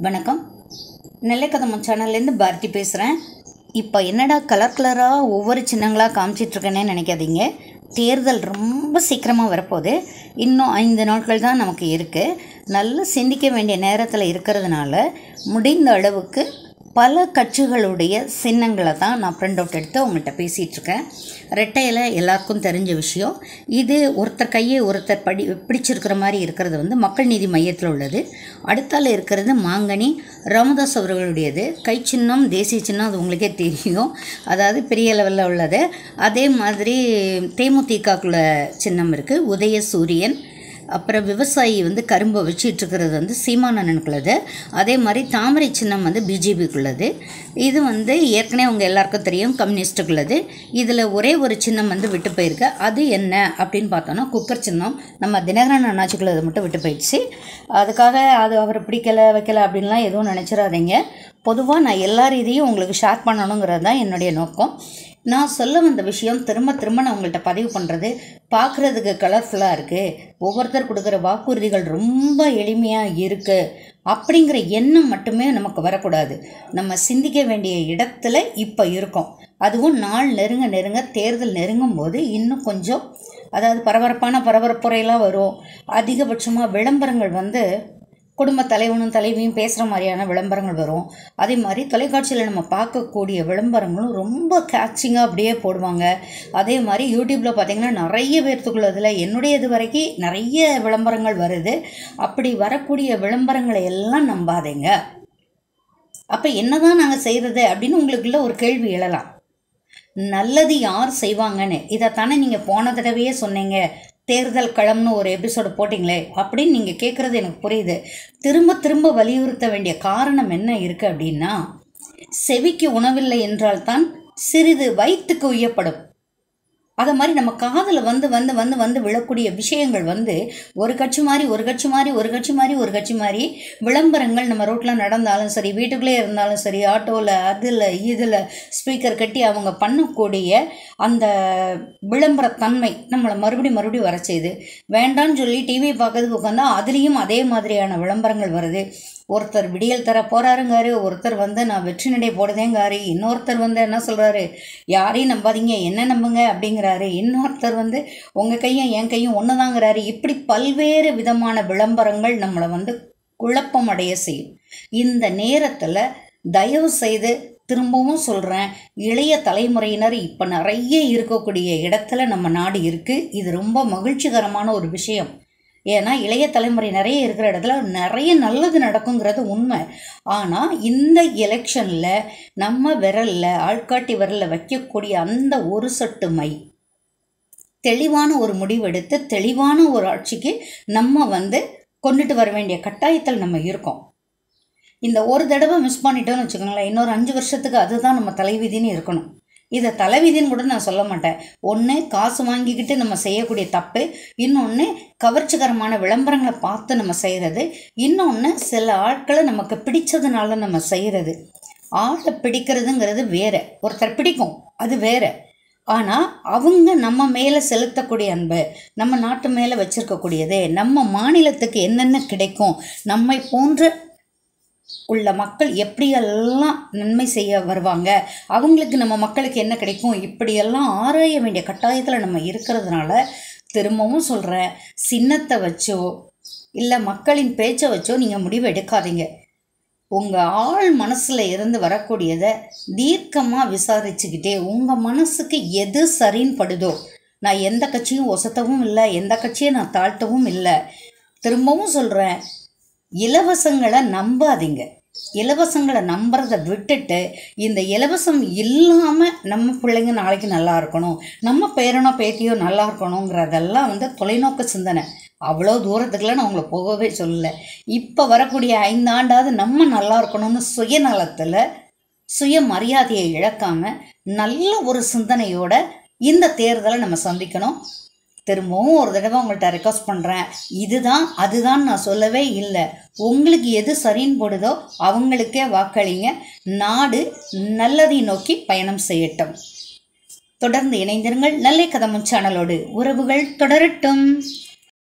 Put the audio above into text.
வணக்கம் நெல்லைக்கதம்பம் சேனல்லேருந்து பாரதி பேசுகிறேன் இப்போ என்னடா கலர் கலராக ஒவ்வொரு சின்னங்களாக காமிச்சிட்ருக்கேனே நினைக்காதீங்க தேர்தல் ரொம்ப சீக்கிரமாக வரப்போகுது இன்னும் ஐந்து நாட்கள் தான் நமக்கு இருக்குது நல்லா சிந்திக்க வேண்டிய நேரத்தில் இருக்கிறதுனால முடிந்த அளவுக்கு பல கட்சிகளுடைய சின்னங்களை தான் நான் பிரிண்ட் அவுட் எடுத்து உங்கள்கிட்ட பேசிகிட்ருக்கேன் ரெட்டையில் எல்லாருக்கும் தெரிஞ்ச விஷயம் இது ஒருத்தர் கையை ஒருத்தர் படி பிடிச்சிருக்கிற மாதிரி இருக்கிறது வந்து மக்கள் நீதி மையத்தில் உள்ளது அடுத்தால இருக்கிறது மாங்கனி ராமதாஸ் அவர்களுடையது கை சின்னம் தேசிய சின்னம் அது உங்களுக்கே தெரியும் அதாவது பெரிய லெவலில் உள்ளது அதே மாதிரி தேமுதிகக்குள்ள சின்னம் இருக்குது உதயசூரியன் அப்புறம் விவசாயி வந்து கரும்பை வச்சிட்டு இருக்கிறது வந்து சீமானனுக்குள்ளது அதே மாதிரி தாமரை சின்னம் வந்து பிஜேபிக்குள்ளது இது வந்து ஏற்கனவே அவங்க எல்லாருக்கும் தெரியும் கம்யூனிஸ்ட்டுக்குள்ளது இதில் ஒரே ஒரு சின்னம் வந்து விட்டு போயிருக்கு அது என்ன அப்படின்னு பார்த்தோன்னா குக்கர் சின்னம் நம்ம தினகரன் அண்ணாச்சிக்குள்ளது மட்டும் விட்டு போயிடுச்சு அதுக்காக அது அவரை பிடிக்கலை வைக்கலை அப்படின்லாம் எதுவும் நினச்சிடாதீங்க பொதுவாக நான் எல்லா இதையும் உங்களுக்கு ஷேர் பண்ணணுங்கிறது தான் என்னுடைய நோக்கம் நான் சொல்ல வந்த விஷயம் திரும்ப திரும்ப நான் உங்கள்கிட்ட பதிவு பண்ணுறது பார்க்குறதுக்கு கலர்ஃபுல்லாக இருக்குது ஒவ்வொருத்தர் கொடுக்குற வாக்குறுதிகள் ரொம்ப எளிமையாக இருக்குது அப்படிங்கிற எண்ணம் மட்டுமே நமக்கு வரக்கூடாது நம்ம சிந்திக்க வேண்டிய இடத்துல இப்போ இருக்கோம் அதுவும் நாள் நெருங்க நெருங்க தேர்தல் நெருங்கும் போது இன்னும் கொஞ்சம் அதாவது பரபரப்பான பரபரப்புரையெல்லாம் வரும் அதிகபட்சமாக விளம்பரங்கள் வந்து குடும்ப தலைவனும் தலைவியும் பேசுகிற மாதிரியான விளம்பரங்கள் வரும் அதே மாதிரி தொலைக்காட்சியில் நம்ம பார்க்கக்கூடிய விளம்பரங்களும் ரொம்ப கேட்சிங்காக அப்படியே போடுவாங்க அதே மாதிரி யூடியூப்பில் பார்த்திங்கன்னா நிறைய பேர்த்துக்குள்ளதில் என்னுடைய இது வரைக்கும் நிறைய விளம்பரங்கள் வருது அப்படி வரக்கூடிய விளம்பரங்களை எல்லாம் நம்பாதீங்க அப்போ என்னதான் நாங்கள் செய்கிறது அப்படின்னு உங்களுக்குள்ள ஒரு கேள்வி எழலாம் நல்லது யார் செய்வாங்கன்னு இதைத்தானே நீங்கள் போன தடவையே சொன்னீங்க தேர்தல் களம்னு ஒரு எபிசோடு போட்டிங்களே அப்படின்னு நீங்கள் கேட்குறது எனக்கு புரியுது திரும்ப திரும்ப வலியுறுத்த வேண்டிய காரணம் என்ன இருக்குது அப்படின்னா செவிக்கு உணவில்லை என்றால் தான் சிறிது வயிற்றுக்கு உய்யப்படும் அதை மாதிரி நம்ம காதில் வந்து வந்து வந்து வந்து விழக்கூடிய விஷயங்கள் வந்து ஒரு கட்சி மாதிரி ஒரு கட்சி மாதிரி ஒரு கட்சி மாதிரி ஒரு கட்சி மாதிரி விளம்பரங்கள் நம்ம ரோட்டில் நடந்தாலும் சரி வீட்டுக்குள்ளே இருந்தாலும் சரி ஆட்டோவில் அதில் இதில் ஸ்பீக்கர் கட்டி அவங்க பண்ணக்கூடிய அந்த விளம்பரத்தன்மை நம்மளை மறுபடியும் மறுபடியும் வர செய்யுது வேண்டான்னு சொல்லி டிவி பார்க்கறதுக்கு உட்காந்தா அதுலேயும் அதே மாதிரியான விளம்பரங்கள் வருது ஒருத்தர் விடியல் தர போகிறாருங்காரு ஒருத்தர் வந்து நான் வெற்றி நடை போடுதேங்காரு இன்னொருத்தர் வந்து என்ன சொல்கிறாரு யாரையும் நம்பாதீங்க என்ன நம்புங்க அப்படிங்கிறாரு இன்னொருத்தர் வந்து உங்கள் கையும் என் கையும் ஒன்று தாங்கிறாரு இப்படி பல்வேறு விதமான விளம்பரங்கள் நம்மளை வந்து குழப்பம் அடைய செய்யும் இந்த நேரத்தில் தயவு செய்து திரும்பவும் சொல்கிறேன் இளைய தலைமுறையினர் இப்போ நிறைய இருக்கக்கூடிய இடத்துல நம்ம நாடு இருக்குது இது ரொம்ப மகிழ்ச்சிகரமான ஒரு விஷயம் ஏன்னா இளைய தலைமுறை நிறைய இருக்கிற இடத்துல நிறைய நல்லது நடக்குங்கிறது உண்மை ஆனால் இந்த எலெக்ஷனில் நம்ம விரலில் ஆள்காட்டி விரலில் வைக்கக்கூடிய அந்த ஒரு சொட்டு மை தெளிவான ஒரு முடிவெடுத்து தெளிவான ஒரு ஆட்சிக்கு நம்ம வந்து கொண்டுட்டு வர வேண்டிய கட்டாயத்தில் நம்ம இருக்கோம் இந்த ஒரு தடவை மிஸ் பண்ணிட்டோம்னு வச்சுக்கோங்களேன் இன்னொரு அஞ்சு வருஷத்துக்கு அதுதான் நம்ம தலைவிதின்னு இருக்கணும் இதை தலைவிதின்னு கூட நான் சொல்ல மாட்டேன் ஒன்று காசு வாங்கிக்கிட்டு நம்ம செய்யக்கூடிய தப்பு இன்னொன்று கவர்ச்சிகரமான விளம்பரங்களை பார்த்து நம்ம செய்கிறது இன்னொன்று சில ஆட்களை நமக்கு பிடிச்சதுனால நம்ம செய்கிறது ஆளை பிடிக்கிறதுங்கிறது வேற ஒருத்தர் பிடிக்கும் அது வேற ஆனால் அவங்க நம்ம மேலே செலுத்தக்கூடிய அன்பு நம்ம நாட்டு மேலே வச்சிருக்கக்கூடியது நம்ம மாநிலத்துக்கு என்னென்ன கிடைக்கும் நம்மை போன்ற உள்ள மக்கள் எப்படியெல்லாம் நன்மை செய்ய வருவாங்க அவங்களுக்கு நம்ம மக்களுக்கு என்ன கிடைக்கும் இப்படியெல்லாம் ஆராய வேண்டிய கட்டாயத்தில் நம்ம இருக்கிறதுனால திரும்பவும் சொல்கிறேன் சின்னத்தை வச்சோ இல்லை மக்களின் பேச்சை வச்சோ நீங்கள் முடிவு எடுக்காதீங்க உங்கள் ஆள் மனசில் இருந்து வரக்கூடியதை தீர்க்கமாக விசாரிச்சுக்கிட்டே உங்கள் மனசுக்கு எது சரின்னு படுதோ நான் எந்த கட்சியும் ஒசத்தவும் இல்லை எந்த கட்சியை நான் தாழ்த்தவும் இல்லை திரும்பவும் சொல்கிறேன் இலவசங்களை நம்பாதீங்க இலவசங்களை நம்புறதை விட்டுட்டு இந்த இலவசம் இல்லாமல் நம்ம பிள்ளைங்க நாளைக்கு நல்லா இருக்கணும் நம்ம பேரனோ பேத்தியோ நல்லா இருக்கணுங்கிறதெல்லாம் வந்து தொலைநோக்கு சிந்தனை அவ்வளோ தூரத்துக்குலாம் நான் உங்களை போகவே சொல்லலை இப்போ வரக்கூடிய ஐந்தாண்டாவது நம்ம நல்லா இருக்கணும்னு சுயநலத்தில் சுயமரியாதையை இழக்காமல் நல்ல ஒரு சிந்தனையோட இந்த தேர்தலை நம்ம சந்திக்கணும் திரும்பவும் ஒரு தடவை உங்கள்கிட்ட ரெக்வஸ்ட் பண்ணுறேன் இதுதான் அதுதான் நான் சொல்லவே இல்லை உங்களுக்கு எது சரின்னு போடுதோ அவங்களுக்கே வாக்களிங்க நாடு நல்லதை நோக்கி பயணம் செய்யட்டும் தொடர்ந்து இணைந்திருங்கள் நல்லை கதமும் சேனலோடு உறவுகள் தொடரட்டும்